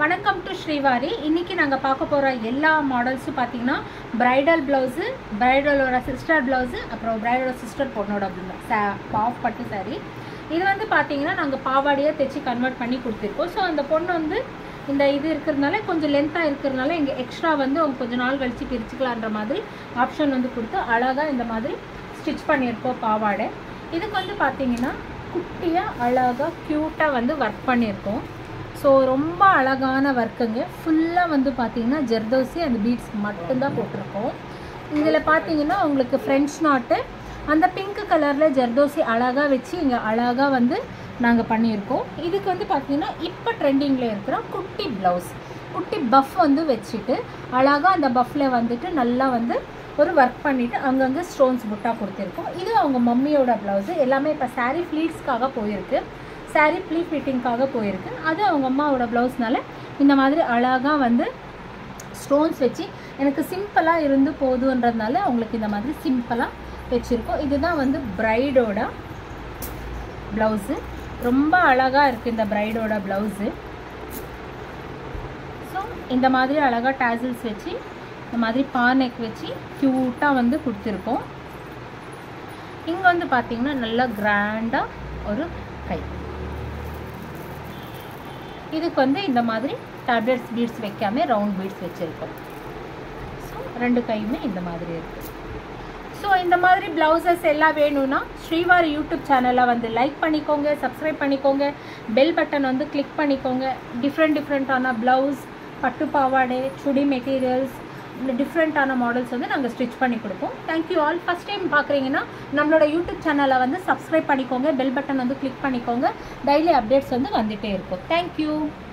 வணக்கம் டு ஸ்ரீவாரி இன்னைக்கு நாங்கள் பார்க்க போகிற எல்லா மாடல்ஸும் பார்த்தீங்கன்னா பிரைடல் ப்ளவுஸு பிரைடலோட சிஸ்டர் ப்ளவுஸு அப்புறம் பிரைடலோட சிஸ்டர் பொண்ணோட பாஃப் பட்டு saree இது வந்து பார்த்தீங்கன்னா நாங்கள் பாவாடியாக தைச்சி கன்வெர்ட் பண்ணி கொடுத்துருக்கோம் ஸோ அந்த பொண்ணு வந்து இந்த இது இருக்கிறதுனால கொஞ்சம் லென்த்தாக இருக்கிறதுனால இங்கே எக்ஸ்ட்ரா வந்து அவங்க கொஞ்சம் நாள் கழித்து பிரிச்சுக்கலான்ற மாதிரி ஆப்ஷன் வந்து கொடுத்து அழகாக இந்த மாதிரி ஸ்டிச் பண்ணியிருக்கோம் பாவாடை இதுக்கு வந்து பார்த்தீங்கன்னா குட்டியாக அழகாக க்யூட்டாக வந்து ஒர்க் பண்ணியிருக்கோம் ஸோ ரொம்ப அழகான ஒர்க்குங்க ஃபுல்லாக வந்து பார்த்தீங்கன்னா ஜெர்தோசி அந்த பீட்ஸ் மட்டும்தான் போட்டிருக்கோம் இதில் பார்த்தீங்கன்னா உங்களுக்கு ஃப்ரெஞ்ச் நாட்டு அந்த பிங்க் கலரில் ஜெர்தோசி அழகாக வச்சு இங்கே அழகாக வந்து நாங்கள் பண்ணியிருக்கோம் இதுக்கு வந்து பார்த்தீங்கன்னா இப்போ ட்ரெண்டிங்கில் இருக்கிற குட்டி ப்ளவுஸ் குட்டி பஃப் வந்து வச்சுட்டு அழகாக அந்த பஃப்பில் வந்துட்டு நல்லா வந்து ஒரு ஒர்க் பண்ணிவிட்டு அங்கங்கே ஸ்டோன்ஸ் புட்டா கொடுத்துருக்கோம் இது அவங்க மம்மியோட ப்ளவுஸு எல்லாமே இப்போ saree ஃப்ளீட்ஸ்க்காக போயிருக்கு saree ப்ளீ ஃபிட்டிங்க்காக போயிருக்கு அது அவங்க அம்மாவோட ப்ளவுஸ்னால இந்த மாதிரி அழகாக வந்து ஸ்டோன்ஸ் வச்சு எனக்கு சிம்பிளாக இருந்து போதுன்றதுனால அவங்களுக்கு இந்த மாதிரி சிம்பிளாக வச்சுருக்கோம் இதுதான் வந்து பிரைடோட ப்ளவுஸு ரொம்ப அழகாக இருக்குது இந்த பிரைடோட ப்ளவுஸு ஸோ இந்த மாதிரி அழகாக டேசில்ஸ் வச்சு இந்த மாதிரி பானைக்கு வச்சு க்யூட்டாக வந்து கொடுத்துருக்கோம் இங்கே வந்து பார்த்தீங்கன்னா நல்லா கிராண்டாக ஒரு கை இதுக்கு வந்து இந்த மாதிரி டேப்லெட்ஸ் பீட்ஸ் வைக்காம ரவுண்ட் பீட்ஸ் வச்சுருக்கோம் ஸோ ரெண்டு கையுமே இந்த மாதிரி இருக்குது ஸோ இந்த மாதிரி ப்ளவுசஸ் எல்லாம் வேணும்னா ஸ்ரீவாரி யூடியூப் சேனலை வந்து லைக் பண்ணிக்கோங்க சப்ஸ்கிரைப் பண்ணிக்கோங்க பெல் பட்டன் வந்து கிளிக் பண்ணிக்கோங்க டிஃப்ரெண்ட் டிஃப்ரெண்ட்டான ப்ளவுஸ் பட்டு பாவாடை சுடி மெட்டீரியல்ஸ் இந்த டிஃப்ரெண்ட்டான மாடல்ஸ் வந்து நாங்கள் ஸ்டிச் பண்ணி கொடுப்போம் தேங்க்யூ ஆல் ஃபஸ்ட் டைம் பார்க்குறீங்கன்னா நம்மளோட யூடியூப் சேனலை வந்து சப்ஸ்கிரைப் பண்ணிக்கோங்க பெல் பட்டன் வந்து கிளிக் பண்ணிக்கோங்க டெய்லி அப்டேட்ஸ் வந்து வந்துகிட்டே இருக்கும் தேங்க்யூ